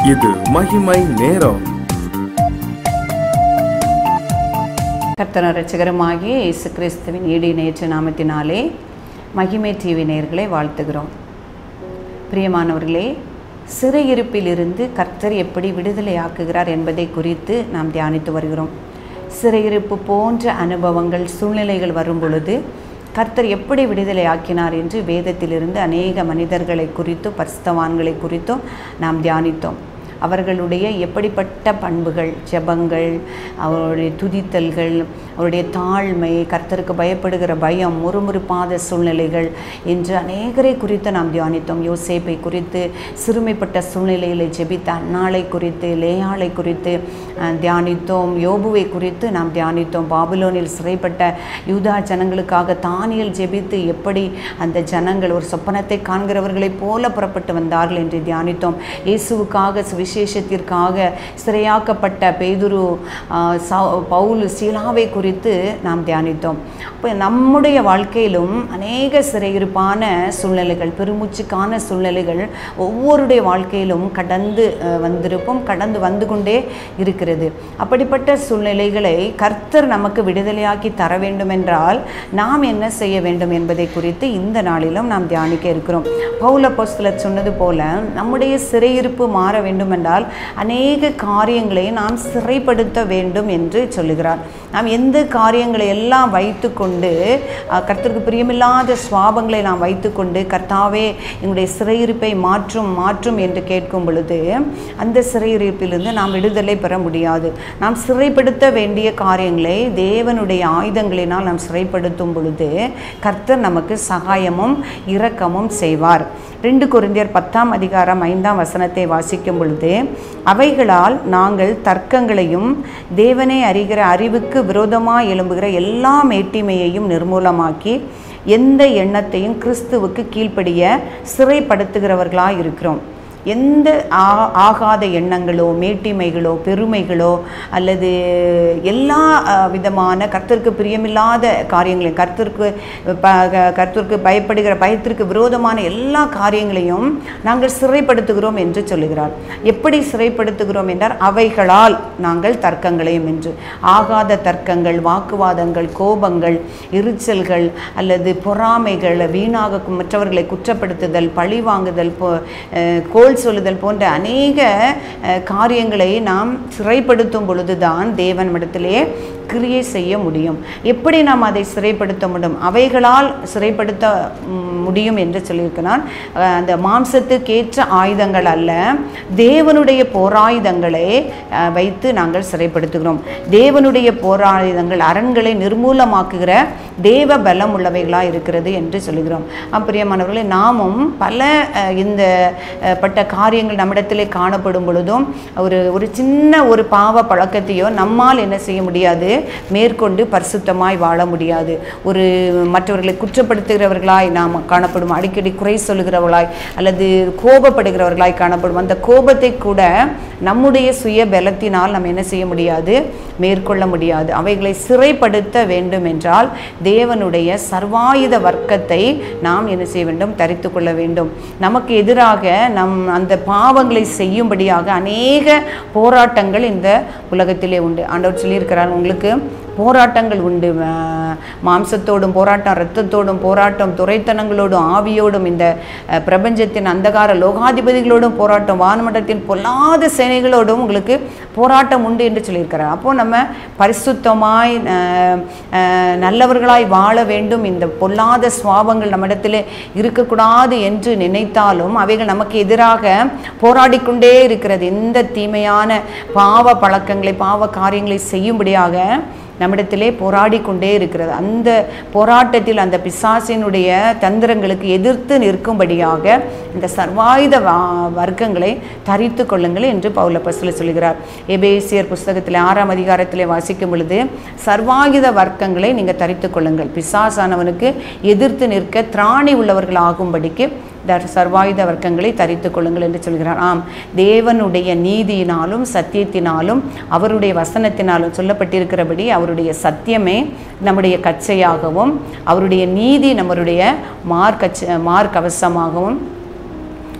இது மகிமை நேரம் கர்த்தன ரட்சகருமாகிய இயேசு கிறிஸ்துவின் ஈடு நேற்று நாமத்தினாலே மகிமை டிவி நேயர்களை வாழ்த்துகிறோம் பிரியமானவர்களே சிறையிருப்பிலிருந்து கர்த்தர் எப்படி விடுதலையாக்குகிறார் என்பதை குறித்து நாம் தியானித்து வருகிறோம் சிறையிருப்பு போன்ற அனுபவங்கள் சூழ்நிலைகள் வரும் பொழுது கர்த்தர் எப்படி விடுதலையாக்கினார் என்று வேதத்திலிருந்து அநேக மனிதர்களை குறித்தும் பரிசுத்தவான்களை குறித்தும் நாம் தியானித்தோம் அவர்களுடைய எப்படிப்பட்ட பண்புகள் ஜெபங்கள் அவருடைய துதித்தல்கள் அவருடைய தாழ்மை கர்த்தருக்கு பயப்படுகிற பயம் முறுமுறுப்பாத சூழ்நிலைகள் என்று அநேகரை குறித்து நாம் தியானித்தோம் யோசேப்பை குறித்து சிறுமைப்பட்ட சூழ்நிலையில் ஜெபித்த அன்னாளை குறித்து லேயாளை குறித்து அஹ், தியானித்தோம் யோபுவை குறித்து நாம் தியானித்தோம் பாபிலோனில் சிறைப்பட்ட யூதா ஜனங்களுக்காக தானியல் ஜெபித்து எப்படி அந்த ஜனங்கள் ஒரு சொப்பனத்தை காண்கிறவர்களைப் போல புறப்பட்டு வந்தார்கள் என்று தியானித்தோம் இயேசுவுக்காக சுவிசேஷத்திற்காக சிறையாக்கப்பட்ட பேதுரு ஆஹ், சௌ- பவுல் சீலாவை குறித்து நாம் தியானித்தோம் இப்போ நம்முடைய வாழ்க்கையிலும் அநேக சிறையிருப்பான சூழ்நிலைகள் பெருமூச்சுக்கான சூழ்நிலைகள் ஒவ்வொருடைய வாழ்க்கையிலும் கடந்து அஹ், வந்திருப்போம் கடந்து வந்து கொண்டே இருக்கிறது அப்படிப்பட்ட சூழ்நிலைகளை கர்த்தர் நமக்கு விடுதலையாக்கி தர வேண்டுமென்றால் நாம் என்ன செய்ய வேண்டும் என்பதை குறித்து இந்த நாளிலும் நாம் தியானிக்க இருக்கிறோம் பவுல அப்போஸ்தலர் சொன்னது போல நம்முடைய சிறையிருப்பு மாற வேண்டுமென்றால் அநேக காரியங்களை நாம் சிறைப்படுத்த வேண்டும் என்று சொல்லுகிறார் நாம் எந்த காரியங்களை எல்லாம் வைத்துக்கொண்டு அஹ், கர்த்தருக்கு பிரியமில்லாத சுவாபங்களை நாம் வைத்துக்கொண்டு கர்த்தாவே எங்களுடைய சிறையிருப்பை மாற்றும் மாற்றும் என்று கேட்கும் பொழுது அந்த சிறையிருப்பிலிருந்து நாம் விடுதலை பெற முடியாது நாம் சிறைப்படுத்த வேண்டிய காரியங்களை தேவனுடைய ஆயுதங்களினால் நாம் சிறைப்படுத்தும் பொழுது கர்த்தர் நமக்கு சகாயமும் இரக்கமும் செய்வார் ரெண்டு கொரிந்தியர் பத்தாம் அதிகாரம் ஐந்தாம் வசனத்தை வாசிக்கும் பொழுது அவைகளால் நாங்கள் தர்க்கங்களையும் தேவனை அறிகிற அறிவுக்கு விரோதமாய் எழும்புகிற எல்லா மேட்டிமையையும் நிர்மூலமாக்கி எந்த எண்ணத்தையும் கிறிஸ்துவுக்கு கீழ்ப்படிய சிறைப்படுத்துகிறவர்களாய் இருக்கிறோம் எந்த ஆ- ஆகாத எண்ணங்களோ மேட்டிமைகளோ பெருமைகளோ அல்லது எல்லா அஹ், விதமான கர்த்தருக்கு பிரியமில்லாத காரியங்களையும் கர்த்தருக்கு ப- க- கர்த்தருக்கு பயப்படுகிற பயத்திற்கு விரோதமான எல்லா காரியங்களையும் நாங்கள் சிறைப்படுத்துகிறோம் என்று சொல்லுகிறார் எப்படி சிறைப்படுத்துகிறோம் என்றால் அவைகளால் நாங்கள் தர்க்கங்களையும் என்று ஆகாத தர்க்கங்கள் வாக்குவாதங்கள் கோபங்கள் எரிச்சல்கள் அல்லது பொறாமைகள் வீணாக கு- மற்றவர்களை குற்றப்படுத்துதல் பழி வாங்குதல் போ அஹ், கோல் சொல்லுதல் போன்ற அநேக அஹ், காரியங்களை நாம் சிறைப்படுத்தும் பொழுதுதான் தேவன் இடத்திலே கிரியை செய்ய முடியும் எப்படி நாம் அதை சிறைப்படுத்த முடியும் அவைகளால் சிறைப்படுத்த ம், முடியும் என்று சொல்லியிருக்கிறான் அஹ், அந்த மாம்சத்துக்கேற்ற ஆயுதங்கள் அல்ல தேவனுடைய போராயுதங்களை அஹ், வைத்து நாங்கள் சிறைப்படுத்துகிறோம் தேவனுடைய போராயுதங்கள் அரண்களை நிர்மூலமாக்குகிற தேவ பலம் உள்ளவைகளாக இருக்கிறது என்று சொல்லுகிறோம் அப்பிரியமானவர்களே நாமும் பல அஹ், இந்த அஹ், பட்ட காரியங்கள் நம்மிடத்திலே காணப்படும் பொழுதும் ஒரு ஒரு சின்ன ஒரு பாவ பழக்கத்தையோ நம்மால் என்ன செய்ய முடியாது மேற்கொண்டு பரிசுத்தமாய் வாழ முடியாது ஒரு மற்றவர்களை குற்றப்படுத்துகிறவர்களாய் நாம் காணப்படும் அடிக்கடி குறை சொல்லுகிறவர்களாய் அல்லது கோபப்படுகிறவர்களாய் காணப்படும் அந்த கோபத்தை கூட நம்முடைய சுய பலத்தினால் நம்ம என்ன செய்ய முடியாது மேற்கொள்ள முடியாது அவைகளை சிறைப்படுத்த வேண்டும் என்றால் தேவனுடைய சர்வாயுத வர்க்கத்தை நாம் என்ன செய்ய வேண்டும் தரித்து கொள்ள வேண்டும் நமக்கு எதிராக நம் அந்த பாவங்களை செய்யும்படியாக அநேக போராட்டங்கள் இந்த உலகத்திலே உண்டு ஆண்டவர் சொல்லியிருக்கிறார் உங்களுக்கு போராட்டங்கள் உண்டு அஹ், மாம்சத்தோடும் போராட்டம் இரத்தத்தோடும் போராட்டம் துரைத்தனங்களோடும் ஆவியோடும் இந்த அஹ், பிரபஞ்சத்தின் அந்தகார லோகாதிபதிகளோடும் போராட்டம் வானமண்டலத்தின் பொல்லாத சேனைகளோடும் உங்களுக்கு போராட்டம் உண்டு என்று சொல்லியிருக்கிறார் அப்போ நம்ம பரிசுத்தமாய் அஹ், அஹ், நல்லவர்களாய் வாழ வேண்டும் இந்த பொல்லாத சுவாபங்கள் நம்மிடத்தில் இருக்கக்கூடாது என்று நினைத்தாலும் அவைகள் நமக்கு எதிராக போராடிக்கொண்டே இருக்கிறது எந்த தீமையான பாவ பழக்கங்களை பாவ காரியங்களை செய்யும்படியாக நம்மிடத்திலே போராடி கொண்டே இருக்கிறது அந்த போராட்டத்தில் அந்த பிசாசினுடைய தந்திரங்களுக்கு எதிர்த்து நிற்கும்படியாக இந்த சர்வாயுத வா- வர்க்கங்களை தரித்து கொள்ளுங்கள் என்று பவுலப்பஸ்ல சொல்கிறார் எபேசியர் புஸ்தகத்தில் ஆறாம் அதிகாரத்திலே வாசிக்கும் பொழுது சர்வாயுத வர்க்கங்களை நீங்கள் தரித்து கொள்ளுங்கள் பிசாசானவனுக்கு எதிர்த்து நிற்க திராணி உள்ளவர்கள் ஆகும்படிக்கு த- சர்வாயுத வர்க்கங்களை தரித்து கொள்ளுங்கள் என்று சொல்கிறார் ஆம் தேவனுடைய நீதியினாலும் சத்தியத்தினாலும் அவருடைய வசனத்தினாலும் சொல்லப்பட்டிருக்கிறபடி அவருடைய சத்தியமே நம்முடைய கச்சையாகவும் அவருடைய நீதி நம்மளுடைய மார்க்கச்ச மார்க்கவசமாகவும்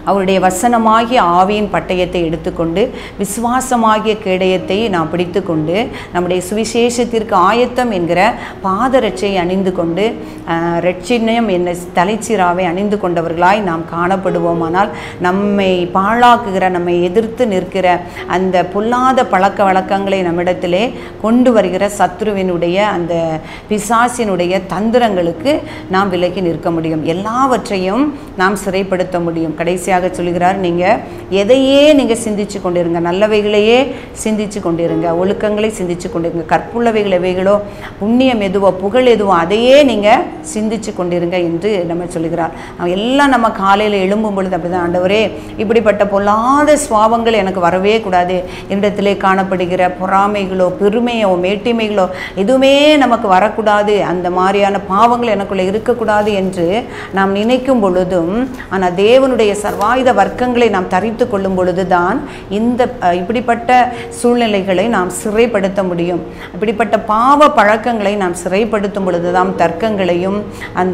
அவருடைய வசனமாகிய ஆவியின் பட்டயத்தை எடுத்துக்கொண்டு விசுவாசமாகிய கேடயத்தை நாம் பிடித்துக்கொண்டு நம்முடைய சுவிசேஷத்திற்கு ஆயத்தம் என்கிற பாதரட்சை அணிந்து கொண்டு ஆஹ், ரட்சியம் என்ன தலைச்சீராவை அணிந்து கொண்டவர்களாய் நாம் காணப்படுவோமானால் நம்மை பாழாக்குகிற நம்மை எதிர்த்து நிற்கிற அந்த பொல்லாத பழக்க வழக்கங்களை நம்மிடத்திலே கொண்டு வருகிற சத்ருவினுடைய அந்த பிசாசினுடைய தந்திரங்களுக்கு நாம் விலகி நிற்க முடியும் எல்லாவற்றையும் நாம் சிறைப்படுத்த முடியும் கடைசியாக சொல்கிறார் நீங்கள் எதையே நீங்கள் சிந்திச்சு கொண்டிருங்க நல்லவைகளையே சிந்திச்சு கொண்டிருங்க ஒழுக்கங்களை சிந்திச்சு கொண்டிருங்க கற்புள்ளவைகள் எவைகளோ புண்ணியம் எதுவோ புகழ் எதுவோ அதையே நீங்கள் சிந்திச்சு கொண்டிருங்க என்று நம்ம சொல்கிறார் அவன் எல்லாம் நம்ம காலையில் எழும்பும் பொழுது அப்படிதான் ஆண்டவரே இப்படிப்பட்ட பொல்லாத சுவாவங்கள் எனக்கு வரவே கூடாது என்னிடத்திலே காணப்படுகிற பொறாமைகளோ பெருமையோ மேட்டிமைகளோ எதுவுமே நமக்கு வரக்கூடாது அந்த மாதிரியான பாவங்கள் எனக்குள்ளே இருக்கக்கூடாது என்று நாம் நினைக்கும் பொழுதும் ஆனால் தேவனுடைய சர்வாயுத வர்க்கங்களை நாம் தரித்து கொள்ளும் பொழுதுதான் இந்த அஹ், இப்படிப்பட்ட சூழ்நிலைகளை நாம் சிறைப்படுத்த முடியும் இப்படிப்பட்ட பாவ பழக்கங்களை நாம் சிறைப்படுத்தும் பொழுதுதான் தர்க்கங்களையும் அந்த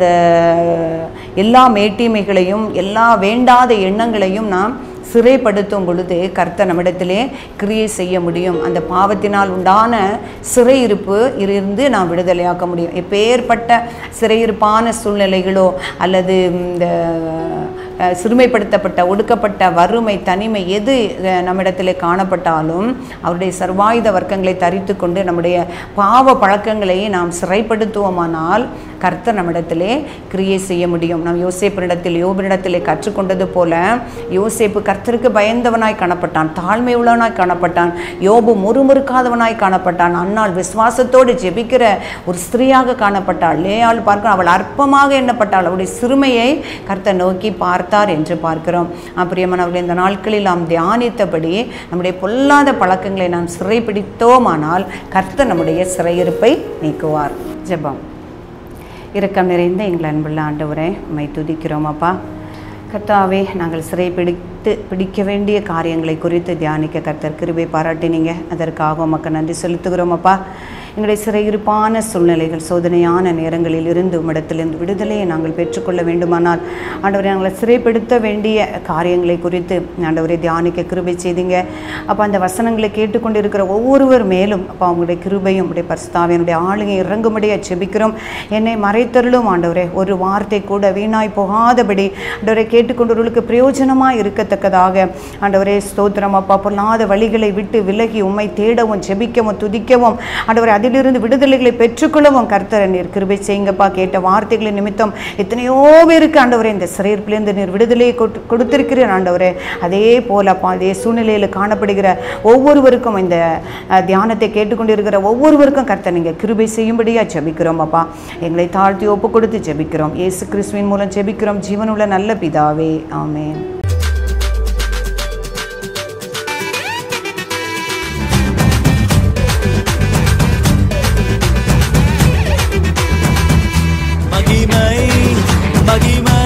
எல்லா மேட்டிமைகளையும் எல்லா வேண்டாத எண்ணங்களையும் நாம் சிறைப்படுத்தும் பொழுது கர்த்தர் நம்மிடத்திலே கிரியை செய்ய முடியும் அந்த பாவத்தினால் உண்டான சிறையிருப்பு இருந்து நாம் விடுதலையாக்க முடியும் எப்பேற்பட்ட சிறையிருப்பான சூழ்நிலைகளோ அல்லது இந்த அஹ், சிறுமைப்படுத்தப்பட்ட ஒடுக்கப்பட்ட வறுமை தனிமை எது அஹ், நம்மிடத்திலே காணப்பட்டாலும் அவருடைய சர்வாயுத வர்க்கங்களை தரித்து கொண்டு நம்முடைய பாவ பழக்கங்களை நாம் சிறைப்படுத்துவோமானால் கர்த்தர் நம்மிடத்திலே கிரியை செய்ய முடியும் நாம் யோசேப்பினிடத்தில் யோபினிடத்திலே கற்றுக்கொண்டது போல யோசேப்பு கர்த்தருக்கு பயந்தவனாய் காணப்பட்டான் தாழ்மை உள்ளவனாய் காணப்பட்டான் யோபு முறுமுறுக்காதவனாய் காணப்பட்டான் அன்னாள் விசுவாசத்தோடு ஜெபிக்கிற ஒரு ஸ்திரீயாக காணப்பட்டாள் லேயாள் பார்க்க அவள் அற்பமாக எண்ணப்பட்டாள் அவளுடைய சிறுமையை கர்த்தர் நோக்கி பார்த்தார் என்று பார்க்கிறோம் பிரியமானவர்கள் இந்த நாட்களில் நாம் தியானித்தபடி நம்முடைய பொல்லாத பழக்கங்களை நாம் சிறைப்பிடித்தோமானால் கர்த்தர் நம்முடைய சிறையிருப்பை நீக்குவார் ஜெபம் இரக்கம் நிறைந்த எங்கள் அன்புள்ள ஆண்டவரே உம்மை துதிக்கிறோம் அப்பா கர்த்தாவே நாங்கள் சிறை பிடித்து பிடிக்க வேண்டிய காரியங்களை குறித்து தியானிக்க கர்த்தர் கிருபை பாராட்டினீங்க அதற்காக உமக்கு நன்றி செலுத்துகிறோம் அப்பா எங்களுடைய சிறையிருப்பான சூழ்நிலைகள் சோதனையான நேரங்களில் இருந்து உம்மிடத்திலிருந்து விடுதலையை நாங்கள் பெற்றுக்கொள்ள வேண்டுமானால் ஆண்டவரை நாங்களை சிறைப்படுத்த வேண்டிய காரியங்களை குறித்து ஆண்டவரை தியானிக்க கிருபை செய்தீங்க அப்போ அந்த வசனங்களை கேட்டுக்கொண்டிருக்கிற ஒவ்வொருவர் மேலும் அப்போ அவங்களுடைய கிருபையும் உடைய பரிசுத்தாவியனுடைய ஆளுகை இறங்கும்படியாக செபிக்கிறோம் என்னை மறைத்தருளும் ஆண்டவரே ஒரு வார்த்தை கூட வீணாய் போகாதபடி ஆண்டவரை கேட்டுக்கொண்டவர்களுக்கு பிரயோஜனமாக இருக்கத்தக்கதாக ஆண்டவரே ஸ்தோத்திரம் அப்பா பொல்லாத வழிகளை விட்டு விலகி உம்மை தேடவும் ஜெபிக்கவும் துதிக்கவும் ஆண்டவரை அதிலிருந்து விடுதலைகளை பெற்றுக்கொள்ளவும் கர்த்தரை நீர் கிருபை செய்யுங்கப்பா கேட்ட வார்த்தைகளின் நிமித்தம் எத்தனையோ பேருக்கு ஆண்டவரே இந்த சிறையிருப்பிலிருந்து நீர் விடுதலையை கொடு- கொடுத்திருக்கிறீர் ஆண்டவரே அதே போல அப்பா அதே சூழ்நிலையில் காணப்படுகிற ஒவ்வொருவருக்கும் இந்த அஹ், தியானத்தை கேட்டுக்கொண்டிருக்கிற ஒவ்வொருவருக்கும் கர்த்தர் நீங்கள் கிருபை செய்யும்படியா ஜெபிக்கிறோம் அப்பா எங்களை தாழ்த்தி ஒப்பு கொடுத்து ஜெபிக்கிறோம் இயேசு கிறிஸ்துவின் மூலம் ஜெபிக்கிறோம் ஜீவனுள்ள நல்ல பிதாவே ஆமென் மகிமை மகிமை